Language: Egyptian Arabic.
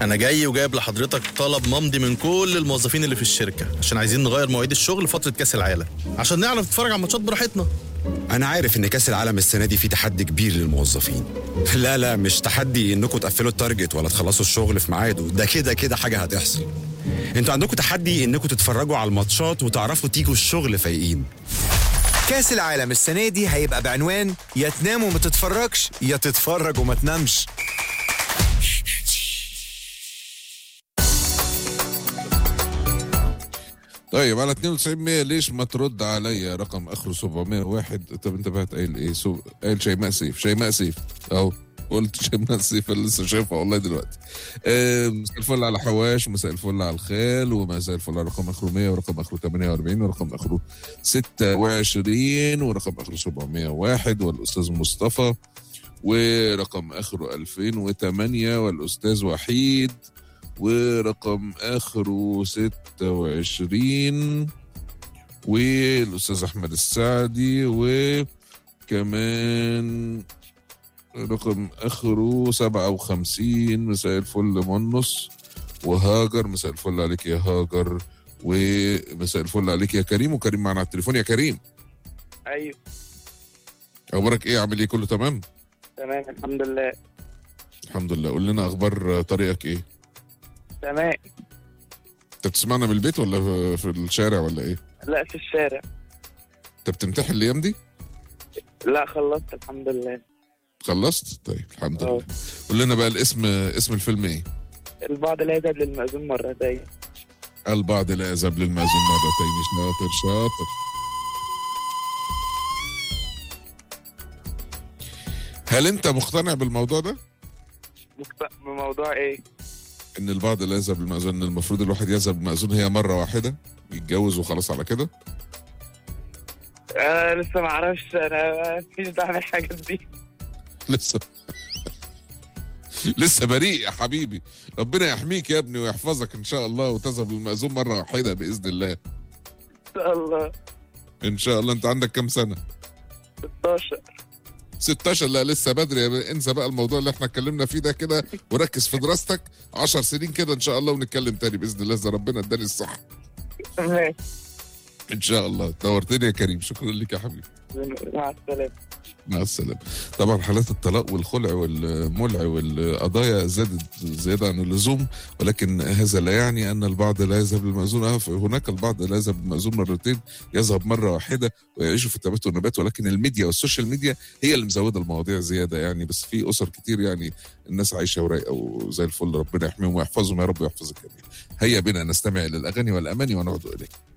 انا جاي وجايب لحضرتك طلب ممضي من كل الموظفين اللي في الشركه عشان عايزين نغير مواعيد الشغل فتره كاس العالم عشان نعرف نتفرج على الماتشات براحتنا انا عارف ان كاس العالم السنه دي فيه تحدي كبير للموظفين لا لا مش تحدي انكم تقفلوا التارجت ولا تخلصوا الشغل في ميعاده ده كده كده حاجه هتحصل انتوا عندكم تحدي انكم تتفرجوا على الماتشات وتعرفوا تيجوا الشغل فايقين كاس العالم السنة دي هيبقى بعنوان يا تنام وما تتفرجش يا تتفرج وما تنامش طيب على 92 100 ليش ما ترد عليا رقم اخره 701 طب انت بقى قايل ايه سو... قايل شيماء سيف شيماء سيف اهو قلت شيماء سيف اللي لسه شايفها والله دلوقتي آه، مساء الفل على حواش ومساء الفل على الخال ومساء الفل على رقم اخره 100 ورقم اخره 48 ورقم اخره 26 ورقم اخره 701 والاستاذ مصطفى ورقم اخره 2008 والاستاذ وحيد ورقم اخره 26 والاستاذ احمد السعدي وكمان رقم اخره 57 مساء الفل منص وهاجر مساء الفل عليك يا هاجر ومساء الفل عليك يا كريم وكريم معنا على التليفون يا كريم ايوه اخبارك ايه عامل ايه كله تمام تمام الحمد لله الحمد لله قول لنا اخبار طريقك ايه تمام انت بتسمعنا من البيت ولا في- في الشارع ولا ايه لا في الشارع انت بتمتحن الايام دي لا خلصت الحمد لله خلصت طيب الحمد اه. لله قول لنا بقى الاسم اسم الفيلم ايه البعض لا يذهب للمأذون مرتين البعض لا يذهب للمأذون مرتين شاطر شاطر هل انت مقتنع بالموضوع ده؟ مكت- بموضوع ايه ان البعض لا يذهب للمأذون ان المفروض الواحد يذهب للمأذون هي مرة واحدة يتجوز وخلاص على كده؟ انا لسه ما اعرفش انا مفيش دعم الحاجات دي لسه لسه بريء يا حبيبي ربنا يحميك يا ابني ويحفظك ان شاء الله وتذهب للمأذون مرة واحدة بإذن الله ان شاء الله ان شاء الله انت عندك كام سنة؟ 16 16 لا لسه بدري يا بيه. انسى بقى الموضوع اللي احنا اتكلمنا فيه ده كده وركز في دراستك 10 سنين كده ان شاء الله ونتكلم تاني باذن الله اذا ربنا اداني الصحه ماشي ان شاء الله نورتني يا كريم شكرا لك يا حبيبي مع السلامه مع السلامه طبعا حالات الطلاق والخلع والملع والقضايا زادت زياده عن اللزوم ولكن هذا لا يعني ان البعض لا يذهب للمأذون آه، هناك البعض لا يذهب للمأذون مرتين يذهب مره واحده ويعيش في التبات والنبات ولكن الميديا والسوشيال ميديا هي اللي مزوده المواضيع زياده يعني بس في اسر كتير يعني الناس عايشه ورايقه وزي الفل ربنا يحميهم ويحفظهم يا رب ويحفظ الجميع هيا بنا نستمع الى الاغاني والاماني ونعود اليك